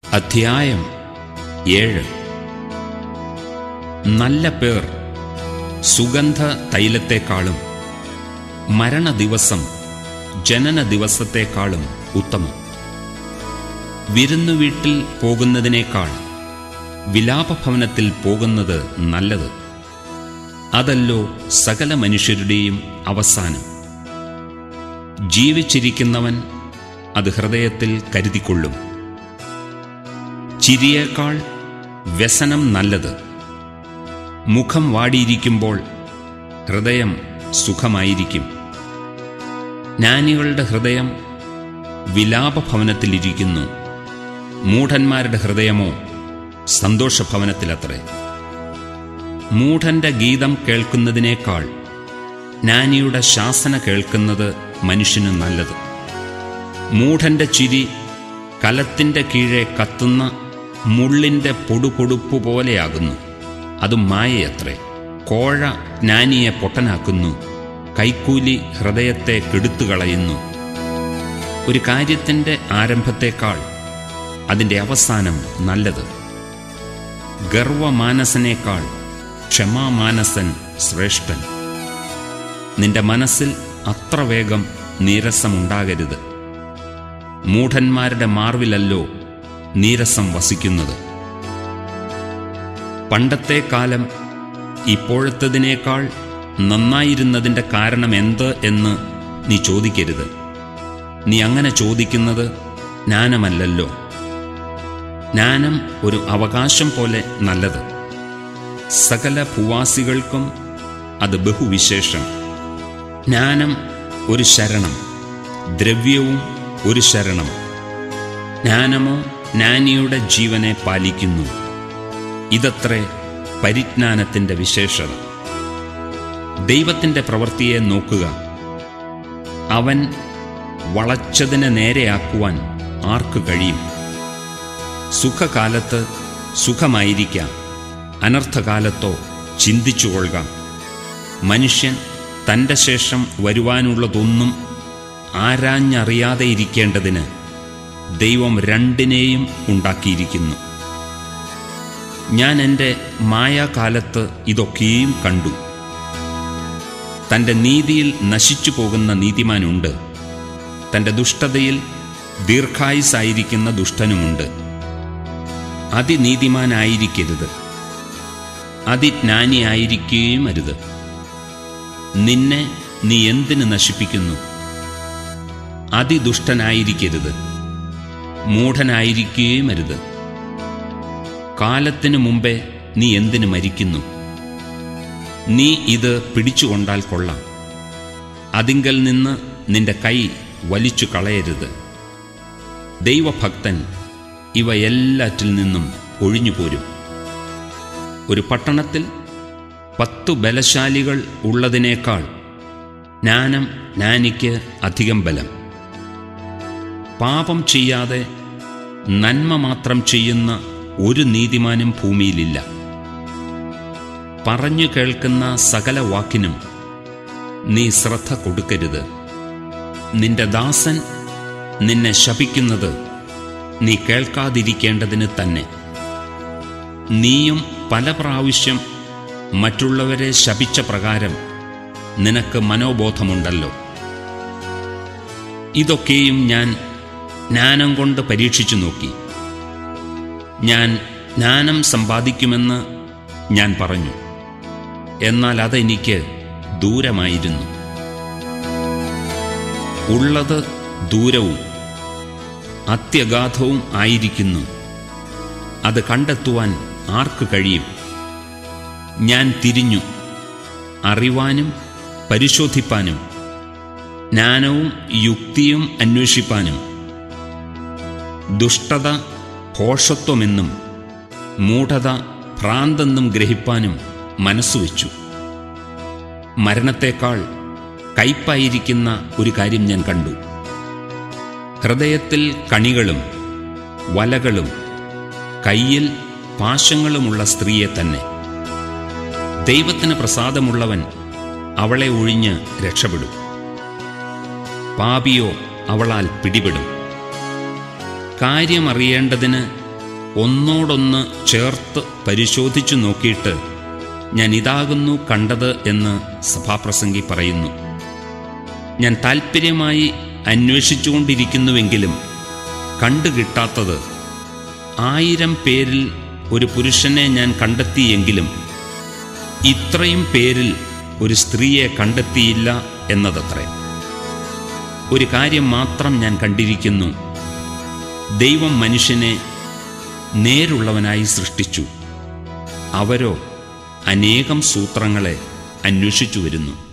അധ്യായം ഏഴ് നല്ല പേർ സുഗന്ധ തൈലത്തെക്കാളും മരണദിവസം ജനന ദിവസത്തെക്കാളും ഉത്തമം വിരുന്നു വീട്ടിൽ പോകുന്നതിനേക്കാൾ വിലാപഭവനത്തിൽ പോകുന്നത് നല്ലത് അതല്ലോ സകല മനുഷ്യരുടെയും അവസാനം ജീവിച്ചിരിക്കുന്നവൻ അത് ഹൃദയത്തിൽ കരുതിക്കൊള്ളും ചിരിയേക്കാൾ വ്യസനം നല്ലത് മുഖം വാടിയിരിക്കുമ്പോൾ ഹൃദയം സുഖമായിരിക്കും ജ്ഞാനികളുടെ ഹൃദയം വിലാപഭവനത്തിലിരിക്കുന്നു മൂഢന്മാരുടെ ഹൃദയമോ സന്തോഷഭവനത്തിലത്രേ മൂഢന്റെ ഗീതം കേൾക്കുന്നതിനേക്കാൾ ജ്ഞാനിയുടെ ശാസന കേൾക്കുന്നത് മനുഷ്യന് നല്ലത് മൂഢന്റെ ചിരി കലത്തിന്റെ കീഴെ കത്തുന്ന മുള്ളിന്റെ പൊടുപൊടുപ്പ് പോലെയാകുന്നു അത് മായയത്രേ കോഴ ജ്ഞാനിയെ പൊട്ടനാക്കുന്നു കൈക്കൂലി ഹൃദയത്തെ കെടുത്തുകളയുന്നു ഒരു കാര്യത്തിന്റെ ആരംഭത്തേക്കാൾ അതിന്റെ അവസാനം നല്ലത് ഗർവമാനസനേക്കാൾ ക്ഷമാമാനസൻ ശ്രേഷ്ഠൻ നിന്റെ മനസ്സിൽ അത്ര വേഗം നീരസമുണ്ടാകരുത് മൂഢന്മാരുടെ മാർവിലല്ലോ നീരസം വസിക്കുന്നത് പണ്ടത്തെ കാലം ഇപ്പോഴത്തതിനേക്കാൾ നന്നായിരുന്നതിൻ്റെ കാരണം എന്ത് എന്ന് നീ ചോദിക്കരുത് നീ അങ്ങനെ ചോദിക്കുന്നത് ജ്ഞാനമല്ലല്ലോ ജ്ഞാനം ഒരു അവകാശം പോലെ നല്ലത് സകല ഭൂവാസികൾക്കും അത് ബഹുവിശേഷം ജ്ഞാനം ഒരു ശരണം ദ്രവ്യവും ഒരു ശരണം ജ്ഞാനമോ ജ്ഞാനിയുടെ ജീവനെ പാലിക്കുന്നു ഇതത്രേ പരിജ്ഞാനത്തിൻ്റെ വിശേഷത ദൈവത്തിൻ്റെ പ്രവൃത്തിയെ നോക്കുക അവൻ വളച്ചതിനെ നേരെയാക്കുവാൻ ആർക്ക് കഴിയും സുഖകാലത്ത് സുഖമായിരിക്കാം അനർത്ഥകാലത്തോ ചിന്തിച്ചുകൊള്ളുക മനുഷ്യൻ തൻ്റെ ശേഷം വരുവാനുള്ളതൊന്നും ആരാഞ്ഞറിയാതെ ഇരിക്കേണ്ടതിന് ദൈവം രണ്ടിനെയും ഉണ്ടാക്കിയിരിക്കുന്നു ഞാൻ എൻ്റെ മായാകാലത്ത് ഇതൊക്കെയും കണ്ടു തൻ്റെ നീതിയിൽ നശിച്ചു പോകുന്ന നീതിമാനുണ്ട് തൻ്റെ ദുഷ്ടതയിൽ ദീർഘായുസായിരിക്കുന്ന ദുഷ്ടനുമുണ്ട് അതിനീതിമാനായിരിക്കരുത് അതിജ്ഞാനിയായിരിക്കുകയും അരുത് നിന്നെ നീ എന്തിന് നശിപ്പിക്കുന്നു അതിദുഷ്ടനായിരിക്കരുത് മൂഢനായിരിക്കുകയും അരുത് കാലത്തിനു മുമ്പേ നീ എന്തിന് മരിക്കുന്നു നീ ഇത് പിടിച്ചുകൊണ്ടാൽ കൊള്ളാം അതിങ്കൽ നിന്ന് നിന്റെ കൈ വലിച്ചു കളയരുത് ദൈവഭക്തൻ ഇവ എല്ലാറ്റിൽ നിന്നും ഒഴിഞ്ഞുപോരും ഒരു പട്ടണത്തിൽ പത്തു ബലശാലികൾ ഉള്ളതിനേക്കാൾ ജ്ഞാനം ജ്ഞാനിക്ക് അധികം ബലം പാപം ചെയ്യാതെ നന്മ മാത്രം ചെയ്യുന്ന ഒരു നീതിമാനും ഭൂമിയിലില്ല പറഞ്ഞു കേൾക്കുന്ന സകല വാക്കിനും നീ ശ്രദ്ധ കൊടുക്കരുത് നിന്റെ ദാസൻ നിന്നെ ശപിക്കുന്നത് നീ കേൾക്കാതിരിക്കേണ്ടതിന് തന്നെ നീയും പല പ്രാവശ്യം മറ്റുള്ളവരെ ശപിച്ച പ്രകാരം നിനക്ക് മനോബോധമുണ്ടല്ലോ ഇതൊക്കെയും ഞാൻ ജ്ഞാനം കൊണ്ട് പരീക്ഷിച്ചു നോക്കി ഞാൻ ജ്ഞാനം സമ്പാദിക്കുമെന്ന് ഞാൻ പറഞ്ഞു എന്നാൽ അതെനിക്ക് ദൂരമായിരുന്നു ഉള്ളത് ദൂരവും അത്യഗാധവും ആയിരിക്കുന്നു അത് കണ്ടെത്തുവാൻ ആർക്ക് കഴിയും ഞാൻ തിരിഞ്ഞു അറിവാനും പരിശോധിപ്പാനും ജ്ഞാനവും യുക്തിയും അന്വേഷിപ്പാനും ദുഷ്ടത ഭോഷത്വമെന്നും മൂഢത ഭ്രാന്തെന്നും ഗ്രഹിപ്പാനും മനസ്സുവെച്ചു മരണത്തേക്കാൾ കയ്പായിരിക്കുന്ന ഒരു കാര്യം ഞാൻ കണ്ടു ഹൃദയത്തിൽ കണികളും വലകളും കയ്യിൽ പാശങ്ങളുമുള്ള സ്ത്രീയെ തന്നെ ദൈവത്തിന് പ്രസാദമുള്ളവൻ അവളെ ഒഴിഞ്ഞ് രക്ഷപ്പെടും പാപിയോ അവളാൽ പിടിപെടും കാര്യമറിയേണ്ടതിന് ഒന്നോടൊന്ന് ചേർത്ത് പരിശോധിച്ചു നോക്കിയിട്ട് ഞാൻ ഇതാകുന്നു കണ്ടത് എന്ന് സഭാപ്രസംഗി പറയുന്നു ഞാൻ താൽപ്പര്യമായി അന്വേഷിച്ചുകൊണ്ടിരിക്കുന്നുവെങ്കിലും കണ്ടുകിട്ടാത്തത് ആയിരം പേരിൽ ഒരു പുരുഷനെ ഞാൻ കണ്ടെത്തിയെങ്കിലും ഇത്രയും പേരിൽ ഒരു സ്ത്രീയെ കണ്ടെത്തിയില്ല എന്നതത്രേ ഒരു കാര്യം മാത്രം ഞാൻ കണ്ടിരിക്കുന്നു ദൈവം മനുഷ്യനെ നേരുള്ളവനായി സൃഷ്ടിച്ചു അവരോ അനേകം സൂത്രങ്ങളെ അന്വേഷിച്ചു വരുന്നു